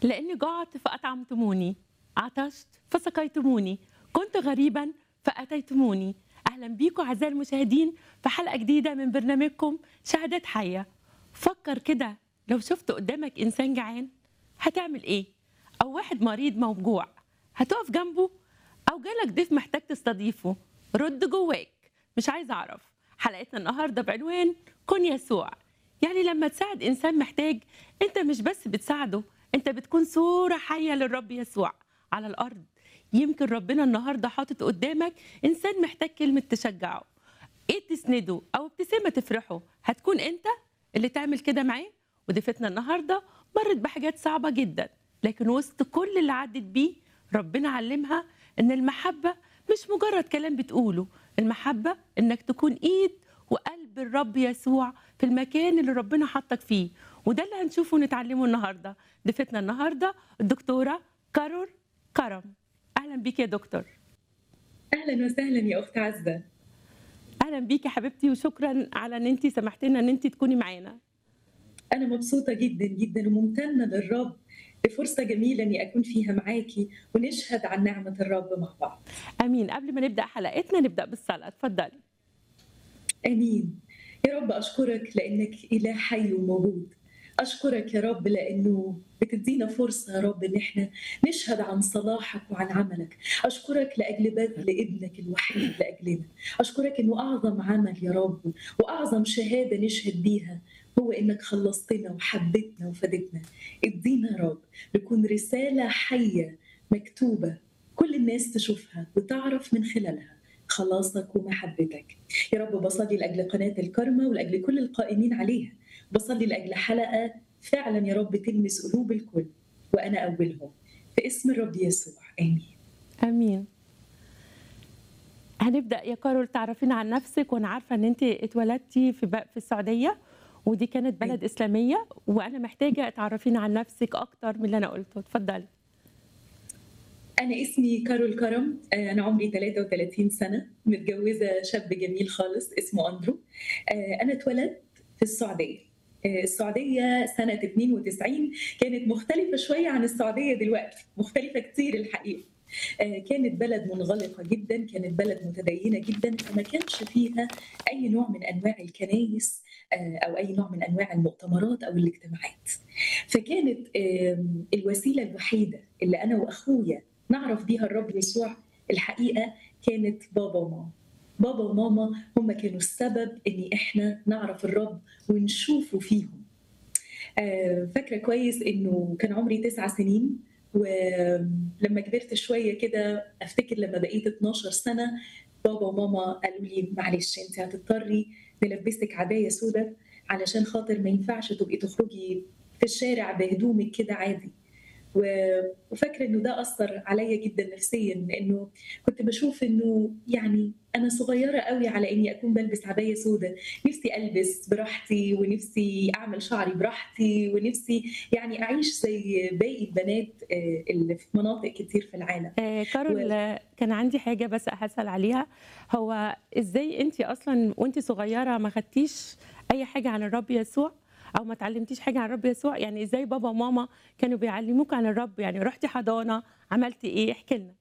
لأني جعت فأطعمتموني عطشت فسقيتموني كنت غريبا فأتيتموني أهلا بيكم أعزائي المشاهدين في حلقة جديدة من برنامجكم شهادات حية فكر كده لو شفت قدامك إنسان جعان هتعمل إيه؟ أو واحد مريض موجوع هتقف جنبه أو جالك ضيف محتاج تستضيفه رد جواك مش عايز أعرف حلقتنا النهاردة بعنوان كن يسوع يعني لما تساعد إنسان محتاج أنت مش بس بتساعده أنت بتكون صورة حية للرب يسوع على الأرض يمكن ربنا النهاردة حاطط قدامك إنسان محتاج كلمة تشجعه إيه تسنده أو ابتسامة تفرحه هتكون أنت اللي تعمل كده معاه وضيفتنا النهاردة مرت بحاجات صعبة جدا لكن وسط كل اللي عدت بيه ربنا علمها إن المحبة مش مجرد كلام بتقوله المحبة إنك تكون إيد وقلب الرب يسوع في المكان اللي ربنا حطك فيه وده اللي هنشوفه ونتعلمه النهارده ضيفتنا النهارده الدكتوره كارول كرم اهلا بيك يا دكتور اهلا وسهلا يا اخت عزه اهلا بيك يا حبيبتي وشكرا على ان انت سمحتي لنا ان انت تكوني معانا انا مبسوطه جدا جدا وممتنه للرب لفرصه جميله اني اكون فيها معاكي ونشهد عن نعمه الرب مع بعض امين قبل ما نبدا حلقتنا نبدا بالصلاه اتفضلي امين يا رب اشكرك لانك اله حي وموجود اشكرك يا رب لانه بتدينا فرصه يا رب ان احنا نشهد عن صلاحك وعن عملك اشكرك لاجل بذل ابنك الوحيد لاجلنا اشكرك انه اعظم عمل يا رب واعظم شهاده نشهد بيها هو انك خلصتنا وحبتنا وفدتنا ادينا يا رب نكون رساله حيه مكتوبه كل الناس تشوفها وتعرف من خلالها خلاصك ومحبتك يا رب بصلي لاجل قناه الكرمه ولاجل كل القائمين عليها بصلي لاجل حلقه فعلا يا رب تلمس قلوب الكل وانا اولهم في اسم الرب يسوع امين امين هنبدا يا كارول تعرفينا عن نفسك وانا عارفه ان انت اتولدتي في ب- في السعوديه ودي كانت بلد اسلاميه وانا محتاجه تعرفينا عن نفسك اكتر من اللي انا قلته اتفضلي انا اسمي كارول كرم آه، انا عمري 33 سنه متجوزه شاب جميل خالص اسمه اندرو آه، انا اتولدت في السعوديه آه، السعوديه سنه 92 كانت مختلفه شويه عن السعوديه دلوقتي مختلفه كتير الحقيقه آه، كانت بلد منغلقه جدا كانت بلد متدينه جدا فما كانش فيها اي نوع من انواع الكنايس آه، او اي نوع من انواع المؤتمرات او الاجتماعات فكانت آم، الوسيله الوحيده اللي انا واخويا نعرف بيها الرب يسوع الحقيقه كانت بابا وماما بابا وماما هم كانوا السبب ان احنا نعرف الرب ونشوفه فيهم آه، فاكره كويس انه كان عمري تسع سنين ولما كبرت شويه كده افتكر لما بقيت 12 سنه بابا وماما قالوا لي معلش انت هتضطري نلبسك عبايه سوداء علشان خاطر ما ينفعش تبقي تخرجي في الشارع بهدومك كده عادي و- وفاكره انه ده اثر عليا جدا نفسيا لانه كنت بشوف انه يعني انا صغيره قوي على اني اكون بلبس عبايه سوداء نفسي البس براحتي ونفسي اعمل شعري براحتي ونفسي يعني اعيش زي باقي البنات آه، اللي في مناطق كتير في العالم آه، كارول آه، كان عندي حاجة بس هسأل عليها هو ازاي انت اصلا وانت صغيرة ما خدتيش اي حاجة عن الرب يسوع او ما اتعلمتيش حاجة عن الرب يسوع يعني ازاي بابا وماما كانوا بيعلموك عن الرب يعني رحتي حضانة عملتي ايه احكي لنا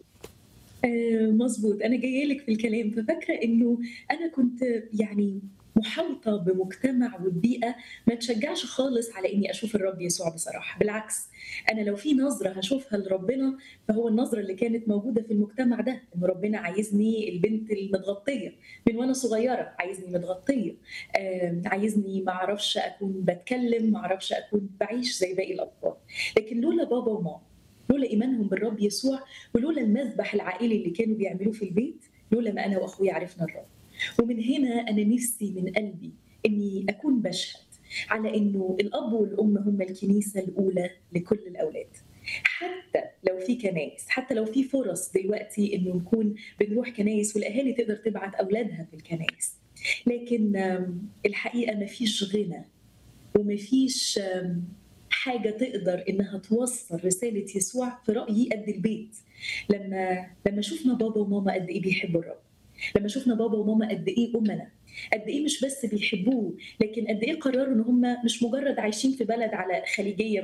آه، مظبوط انا جايه لك في الكلام ففاكره انه انا كنت يعني محاوطه بمجتمع وبيئه ما تشجعش خالص على اني اشوف الرب يسوع بصراحه بالعكس انا لو في نظره هشوفها لربنا فهو النظره اللي كانت موجوده في المجتمع ده ان ربنا عايزني البنت المتغطيه من وانا صغيره عايزني متغطيه آه، عايزني ما اعرفش اكون بتكلم ما اعرفش اكون بعيش زي باقي الاطفال لكن لولا بابا وماما لولا ايمانهم بالرب يسوع ولولا المذبح العائلي اللي كانوا بيعملوه في البيت لولا ما انا واخويا عرفنا الرب ومن هنا انا نفسي من قلبي اني اكون بشهد على انه الاب والام هم الكنيسه الاولى لكل الاولاد حتى لو في كنايس حتى لو في فرص دلوقتي انه نكون بنروح كنايس والاهالي تقدر تبعت اولادها في الكنايس لكن آم، الحقيقه ما فيش غنى وما فيش آم، حاجه تقدر انها توصل رساله يسوع في رايي قد البيت لما لما شفنا بابا وماما قد ايه بيحبوا الرب لما شفنا بابا وماما قد ايه امنا قد ايه مش بس بيحبوه لكن قد ايه قرروا ان هم مش مجرد عايشين في بلد على خليجيه